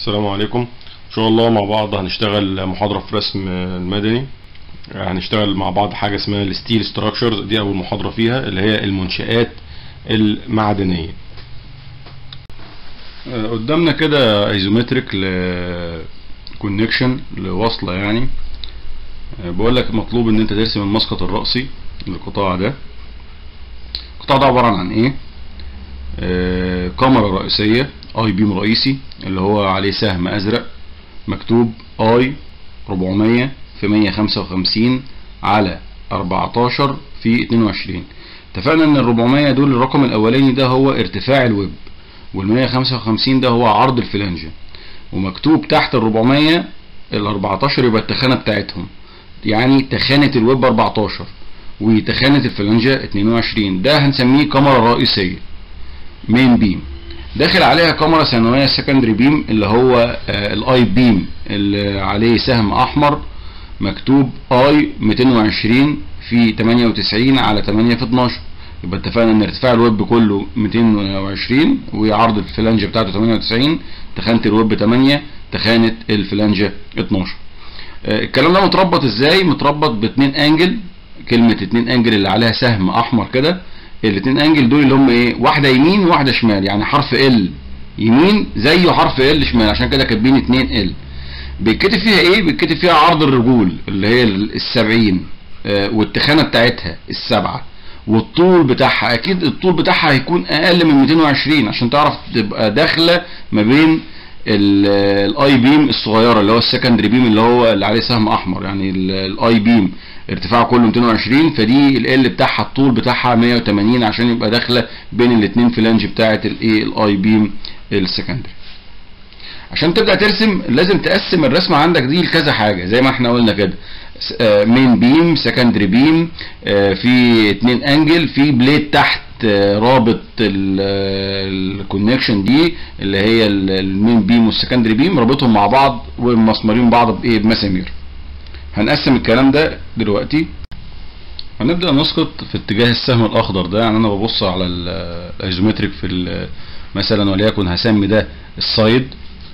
السلام عليكم ان شاء الله مع بعض هنشتغل محاضرة في رسم المدني هنشتغل مع بعض حاجة اسمها الستيل ستراكشرز دي اول محاضرة فيها اللي هي المنشآت المعدنية قدامنا كده ايزومتريك ل كونكشن لوصلة يعني بقول لك مطلوب ان انت ترسم المسقط الرأسي للقطاع ده القطاع ده عبارة عن ايه آه كاميرا رئيسية اي بيم رئيسي اللي هو عليه سهم ازرق مكتوب اي 400 في 155 على 14 في 22 اتفقنا ان ال 400 دول الرقم الاولاني ده هو ارتفاع الويب وال 155 ده هو عرض الفلانجة ومكتوب تحت ال 400 ال 14 يبقى التخانة بتاعتهم يعني تخانة الويب 14 وتخانة الفلانجة 22 ده هنسميه كاميرا رئيسية مين بيم داخل عليها كاميرا ثانويه سكندري بيم اللي هو الاي بيم اللي عليه سهم احمر مكتوب اي 220 في 98 على 8 في 12 يبقى اتفقنا ان ارتفاع الويب كله 220 وعرض الفلانجه بتاعته 98 تخانه الويب 8 تخانه الفلانجه 12 الكلام ده متربط ازاي متربط باتنين انجل كلمه اتنين انجل اللي عليها سهم احمر كده الاثنين انجل دول اللي هم ايه واحده يمين وواحده شمال يعني حرف ال يمين زيه حرف ال شمال عشان كده كاتبين 2 ال بيتكتب فيها ايه بيتكتب فيها عرض الرجول اللي هي ال70 آه والتخانه بتاعتها السبعه والطول بتاعها اكيد الطول بتاعها هيكون اقل من 220 عشان تعرف تبقى داخله ما بين الاي بيم الصغيره اللي هو السكندري بيم اللي هو اللي عليه سهم احمر يعني الاي بيم ارتفاعه كله 220 فدي ال بتاعها الطول بتاعها 180 عشان يبقى داخله بين الاثنين فلانج بتاعه الايه الاي بيم السكندري عشان تبدا ترسم لازم تقسم الرسمه عندك دي لكذا حاجه زي ما احنا قلنا كده مين بيم سكندري بيم في اتنين انجل في بليد تحت رابط الكونكشن دي اللي هي المين بيم والسكندري بيم رابطهم مع بعض ومسمرين بعض بايه بمسامير هنقسم الكلام ده دلوقتي هنبدا نسقط في اتجاه السهم الاخضر ده يعني انا ببص على الايزومتريك في مثلا وليكن هسمي ده السايد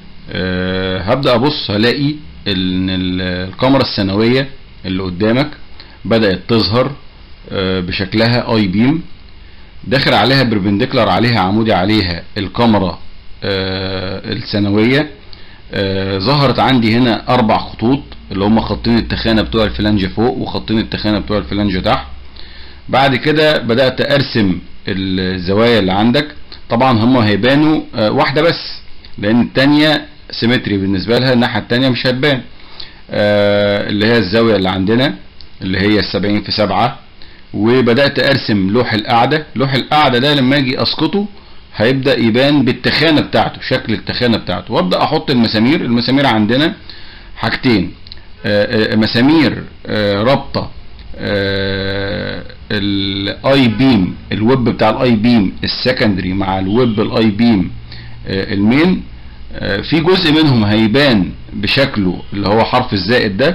أه هبدا ابص هلاقي ان الكاميرا الثانويه اللي قدامك بدات تظهر أه بشكلها اي بيم داخل عليها بربنديكولار عليها عمودي عليها الكاميرا أه الثانويه ظهرت عندي هنا اربع خطوط اللي هم خطين التخانه بتوع الفلانجه فوق وخطين التخانه بتوع الفلانجه تحت بعد كده بدات ارسم الزوايا اللي عندك طبعا هم هيبانوا واحده بس لان الثانيه سيمتري بالنسبه لها الناحيه الثانيه مش هتبان اللي هي الزاويه اللي عندنا اللي هي السبعين في سبعة وبدات ارسم لوح القاعده لوح القاعده ده لما اجي اسقطه هيبدا يبان بالتخانه بتاعته شكل التخانه بتاعته وابدا احط المسامير المسامير عندنا حاجتين مسامير رابطه الاي بيم الويب بتاع الاي بيم السكندري مع الويب الاي بيم المين في جزء منهم هيبان بشكله اللي هو حرف الزائد ده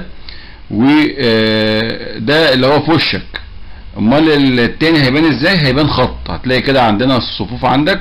وده اللي هو في وشك امال التاني هيبان ازاي هيبان خط هتلاقي كده عندنا الصفوف عندك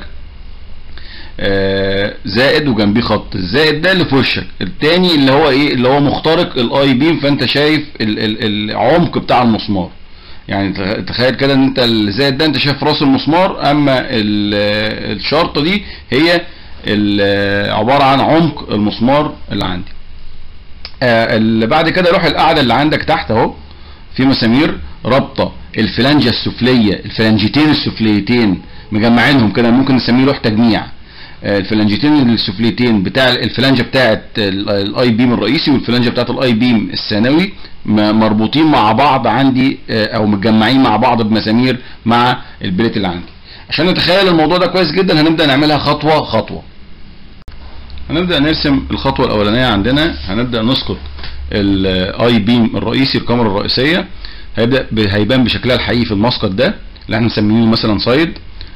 زائد وجنبيه خط الزائد ده اللي في وشك التاني اللي هو ايه اللي هو مخترق الاي بيم فانت شايف ال ال العمق بتاع المسمار يعني تخيل كده ان انت الزائد ده انت شايف راس المسمار اما الشرطه دي هي عباره عن عمق المسمار اللي عندي اللي بعد كده روح القاعده اللي عندك تحت اهو في مسامير رابطه الفلانجه السفليه الفلانجتين السفليتين مجمعينهم كده ممكن نسميه لوح تجميع الفلانجتين السفليتين بتاع الفلانجه بتاعه الاي بيم الرئيسي والفلانجه بتاعه الاي بيم الثانوي مربوطين مع بعض عندي او متجمعين مع بعض بمسامير مع البليت اللي عندي عشان نتخيل الموضوع ده كويس جدا هنبدا نعملها خطوه خطوه هنبدا نرسم الخطوه الاولانيه عندنا هنبدا نسقط الاي بيم الرئيسي الكاميرا الرئيسيه هيبدا هيبان بشكلها الحقيقي في المسقط ده اللي احنا مسمينه مثلا سايد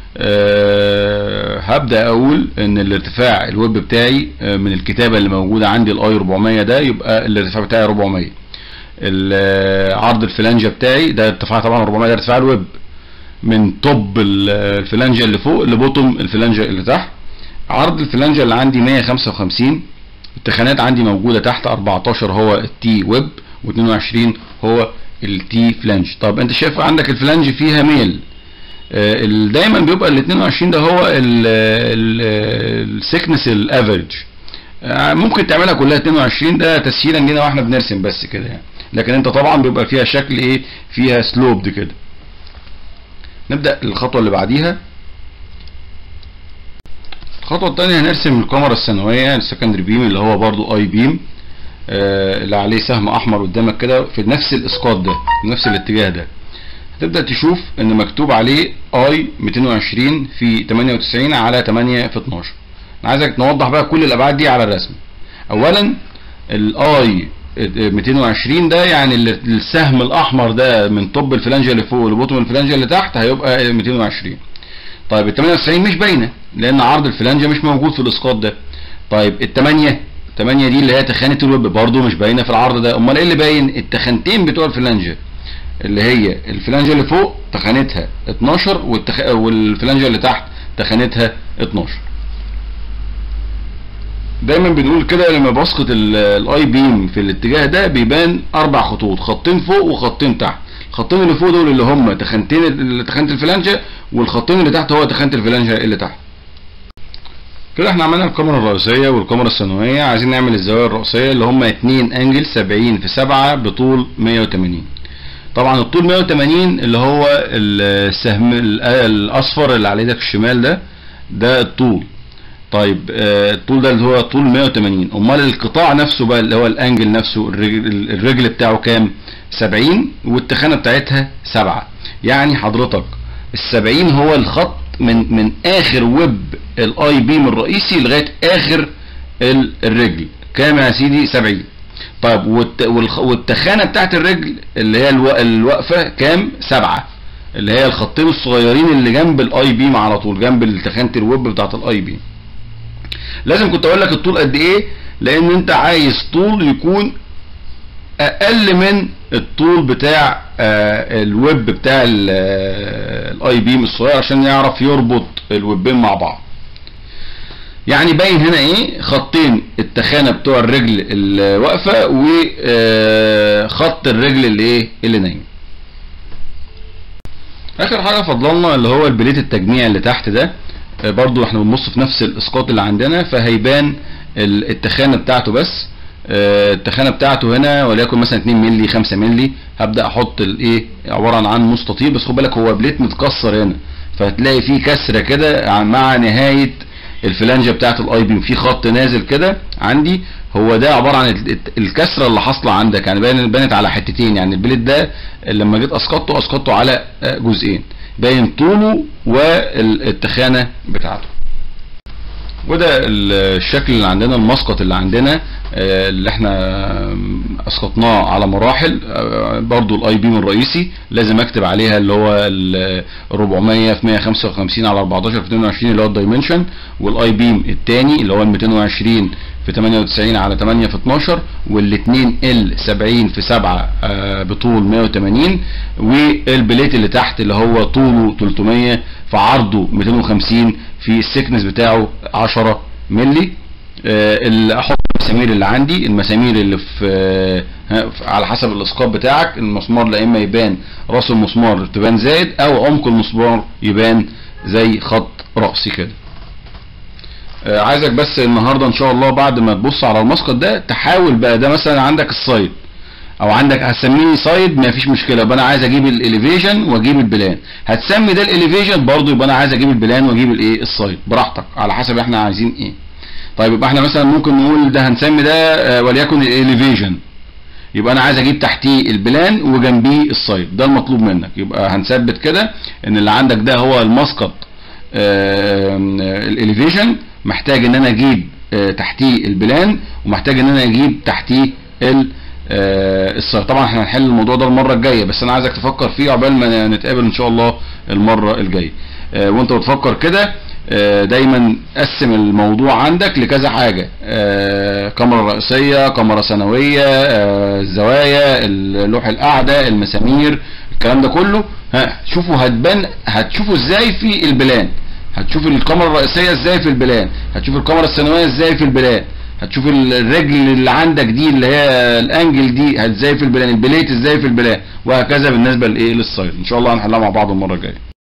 أه هبدا اقول ان الارتفاع الويب بتاعي من الكتابه اللي موجوده عندي الاي 400 ده يبقى الارتفاع بتاعي 400 عرض الفلانجه بتاعي ده ارتفاع طبعا 400 ده ارتفاع الويب من توب الفلانجه اللي فوق لبوتوم الفلانجه اللي تحت عرض الفلانجه اللي عندي 155 التخانات عندي موجودة تحت 14 هو التي ويب و22 هو التي فلانج طب انت شايف عندك الفلانج فيها ميل آه، ال- دايما بيبقى ال 22 ده هو السكنس الافريج ممكن تعملها كلها 22 ده تسهيلا لينا واحنا بنرسم بس كده يعني لكن انت طبعا بيبقى فيها شكل ايه فيها سلوبد كده نبدأ الخطوة اللي بعديها الخطوة التانية هنرسم الكاميرا الثانوية السكندري بيم اللي هو برضو اي بيم آه اللي عليه سهم احمر قدامك كده في نفس الاسقاط ده في نفس الاتجاه ده هتبدأ تشوف ان مكتوب عليه اي 220 في 98 على 8 في 12 انا عايزك نوضح بقى كل الابعاد دي على الرسم اولا الاي 220 ده يعني ال- السهم الاحمر ده من طب الفلانجه اللي فوق لبطن الفلانجه اللي تحت هيبقى 220 طيب ال 98 مش باينه لان عرض الفلانجه مش موجود في الاسقاط ده طيب ال 8 8 دي اللي هي تخانه الويب برضو مش باينه في العرض ده امال ايه اللي باين التخانتين بتوع الفلانجه اللي هي الفلانجه اللي فوق تخانتها 12 والتخ... والفلانجه اللي تحت تخانتها 12 دايما بنقول كده لما بسقط الاي بيم في الاتجاه ده بيبان اربع خطوط خطين فوق وخطين تحت الخطين اللي فوق دول اللي هم تخانتين ال- تخانه الفلانجه والخطين اللي تحت هو تخانه الفلانجه اللي تحت كده احنا عملنا الكاميرا الرئيسيه والكاميرا الثانويه عايزين نعمل الزوايا الرئيسيه اللي هم اتنين انجل 70 في 7 بطول 180 طبعا الطول 180 اللي هو السهم ال- الاصفر اللي على ايدك الشمال ده ده الطول طيب آه، الطول ده اللي هو طول 180 امال القطاع نفسه بقى اللي هو الانجل نفسه الرجل, الرجل بتاعه كام 70 والتخانه بتاعتها 7 يعني حضرتك ال 70 هو الخط من من اخر ويب الاي بيم الرئيسي لغايه اخر ال- الرجل كام يا سيدي 70 طيب والت- والخ- والتخانه بتاعت الرجل اللي هي الو- الوقفه كام 7 اللي هي الخطين الصغيرين اللي جنب الاي بيم على طول جنب تخانه الويب بتاعت الاي بيم لازم كنت اقول لك الطول قد ايه لان انت عايز طول يكون اقل من الطول بتاع آه، الويب بتاع الاي بيم الصغير عشان يعرف يربط الويبين مع بعض يعني باين هنا ايه خطين التخانه بتوع الرجل الواقفه وخط الرجل اللي ايه اللي نايم اخر حاجه فضلنا اللي هو البليت التجميع اللي تحت ده آه، برضو احنا بنبص في نفس الاسقاط اللي عندنا فهيبان ال- التخانه بتاعته بس آه، التخانه بتاعته هنا وليكن مثلا 2 مللي 5 مللي هبدا احط الايه عباره عن مستطيل بس خد بالك هو بليت متكسر هنا فهتلاقي فيه كسره كده ع- مع نهايه الفلانجه بتاعت الاي بيم في خط نازل كده عندي هو ده عباره عن ال- الت- الكسره اللي حاصله عندك يعني باين بانت على حتتين يعني البليت ده لما جيت اسقطته اسقطته على آه، جزئين باين طوله والتخانه بتاعته وده الشكل اللي عندنا المسقط اللي عندنا آه، اللي احنا اسقطناه على مراحل آه، برضو الاي بيم الرئيسي لازم اكتب عليها اللي هو ال 400 في 155 على 14 في 22 اللي هو الدايمنشن والاي بيم الثاني اللي هو ال 220 في 98 على 8 في 12 والاثنين ال 70 في 7 آه، بطول 180 والبليت اللي تحت اللي هو طوله 300 في عرضه 250 في السكنس بتاعه 10 ملي آه، اللي احط المسامير اللي عندي المسامير اللي في آه، ها، في- على حسب الاسقاط بتاعك المسمار لا اما يبان راس المسمار تبان زايد او عمق المسمار يبان زي خط رأسي كده آه، عايزك بس النهارده ان شاء الله بعد ما تبص على المسقط ده تحاول بقى ده مثلا عندك السايد او عندك هتسميه سايد ما فيش مشكله يبقى انا عايز اجيب الاليفيشن واجيب البلان هتسمي ده الاليفيشن برضو يبقى انا عايز اجيب البلان واجيب الايه السايد براحتك على حسب احنا عايزين ايه طيب يبقى احنا مثلا ممكن نقول ده هنسمي ده آه، وليكن الاليفيشن يبقى انا عايز اجيب تحتيه البلان وجنبيه السايد ده المطلوب منك يبقى هنثبت كده ان اللي عندك ده هو المسقط الاليفيشن محتاج ان انا اجيب آه، تحتيه البلان ومحتاج ان انا اجيب تحتيه ال آه، السايد طبعا احنا هنحل الموضوع ده المره الجايه بس انا عايزك تفكر فيه عقبال ما نتقابل ان شاء الله المره الجايه آه، وانت بتفكر كده آه، دايما قسم الموضوع عندك لكذا حاجه آه، كاميرا رئيسيه كاميرا ثانويه آه، الزوايا اللوح القاعده المسامير الكلام ده كله ها شوفوا هتبان هتشوفوا ازاي في البلان هتشوف الكاميرا الرئيسيه ازاي في البلان هتشوف الكاميرا الثانويه ازاي في البلان هتشوف ال- الرجل اللي عندك دي اللي هي الانجل دي ازاي في البلان البليت ازاي في البلان وهكذا بالنسبه لايه للسايد ان شاء الله هنحلها مع بعض المره الجايه